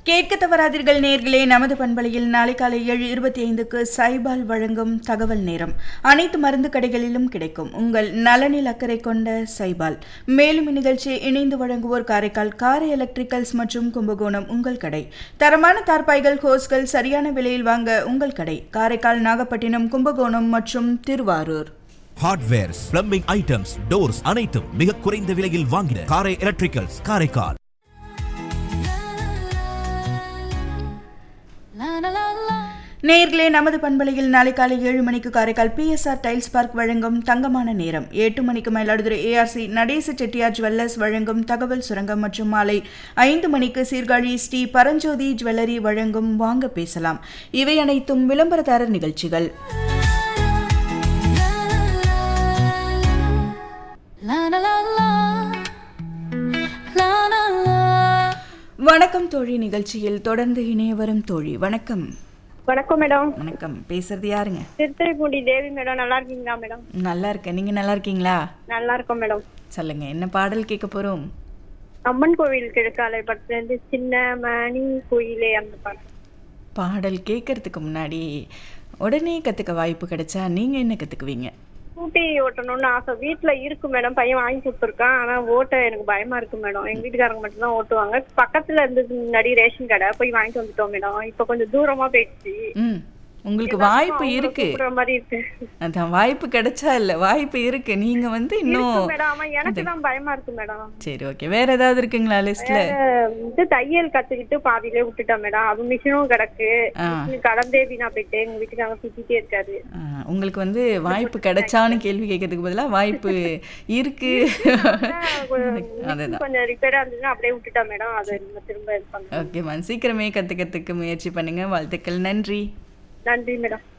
கேட்க தவறாதீர்கள் நேர்களே நமது பண்பலையில் நாளை காலை ஏழு இருபத்தி ஐந்துக்கு சைபால் வழங்கும் தகவல் நேரம் அனைத்து மருந்து கடைகளிலும் கிடைக்கும் உங்கள் நலனில் அக்கறை கொண்ட சைபால் மேலும் இந்நிகழ்ச்சியை இணைந்து வழங்குவோர் காரைக்கால் காரை எலக்ட்ரிக்கல்ஸ் மற்றும் கும்பகோணம் உங்கள் கடை தரமான தார்பாய்கள் ஹோஸ்கள் சரியான விலையில் வாங்க உங்கள் கடை காரைக்கால் நாகப்பட்டினம் கும்பகோணம் மற்றும் Thiruvarur hardwares plumbing items doors அனைத்தும் மிக குறைந்த விலையில் வாங்கின காரை எலக்ட்ரிக்கல்ஸ் காரைக்கால் நேர்களே நமது பண்பலையில் நாளை காலை ஏழு மணிக்கு காரைக்கால் பிஎஸ்ஆர் டைல்ஸ் பார்க் வழங்கும் தங்கமான நேரம் எட்டு மணிக்கு மயிலாடுதுறை ஏஆர்சி நடேச செட்டியார் ஜுவல்லர்ஸ் வழங்கும் தகவல் சுரங்கம் மற்றும் மாலை ஐந்து மணிக்கு சீர்காழி ஸ்ரீ பரஞ்சோதி ஜுவல்லரி வழங்கும் வாங்க பேசலாம் இவை அனைத்தும் விளம்பரதாரர் நிகழ்ச்சிகள் வணக்கம் தோழி நிகழ்ச்சியில் தொடர்ந்து இணைய வரும் தோழி வணக்கம் வணக்கம் மேடம் வணக்கம் பேசுறது யாருங்க திருத்துறைப்பூண்டி தேவி மேடம் நல்லா இருக்கீங்களா மேடம் நல்லா இருக்கேன் நீங்க நல்லா இருக்கீங்களா நல்லா இருக்கோம் மேடம் சொல்லுங்க என்ன பாடல் கேட்க போறோம் அம்மன் கோவில் கிழக்காலை படத்துலேருந்து சின்ன மணி கோயிலே அந்த பாட்டு பாடல் கேட்கறதுக்கு முன்னாடி உடனே கத்துக்க வாய்ப்பு கிடைச்சா நீங்க என்ன கத்துக்குவீங்க ஸ்கூட்டி ஓட்டணும்னு ஆசை வீட்டுல இருக்கு மேடம் பையன் வாங்கி கொடுத்துருக்கான் ஆனா ஓட்ட எனக்கு பயமா இருக்கு மேடம் எங்க வீட்டுக்காரங்க மட்டும் தான் ஓட்டுவாங்க பக்கத்துல இருந்தது முன்னாடி ரேஷன் கடை போய் வாங்கிட்டு வந்துட்டோம் மேடம் இப்ப கொஞ்சம் தூரமா போயிடுச்சு ம் உங்களுக்கு வாய்ப்பு இருக்கு கூப்பிடுற மாதிரி இருக்கு அதான் வாய்ப்பு கிடைச்சா இல்ல வாய்ப்பு இருக்கு நீங்க வந்து இன்னும் இருக்கு மேடம் ஆமா எனக்கு தான் பயமா இருக்கு மேடம் சரி ஓகே வேற ஏதாவது இருக்குங்களா லிஸ்ட்ல அஹ் இது தையல் கத்துக்கிட்டு பாதியிலே விட்டுட்டேன் மேடம் அது மிஷினும் கிடக்கு ஆ. மிஷின் கடந்தே வீணா போயிட்டு எங்க வீட்டுக்காரங்க திட்டிட்டே இருக்காரு உங்களுக்கு வந்து வாய்ப்பு கிடைச்சான்னு கேள்வி கேட்கறதுக்கு பதிலா வாய்ப்பு இருக்கு அதுதான் மிஷின் கொஞ்சம் ரிப்பேரா இருந்ததுன்னா அப்படியே விட்டுட்டேன் மேடம் அதை நம்ம திரும்ப இது பண்ணேன் ஓகேம்மா சீக்கிரமே கத்துக்கிறதுக்கு முயற்சி பண்ணுங்க வாழ்த்துக்கள் நன்றி நன்றி மேடம்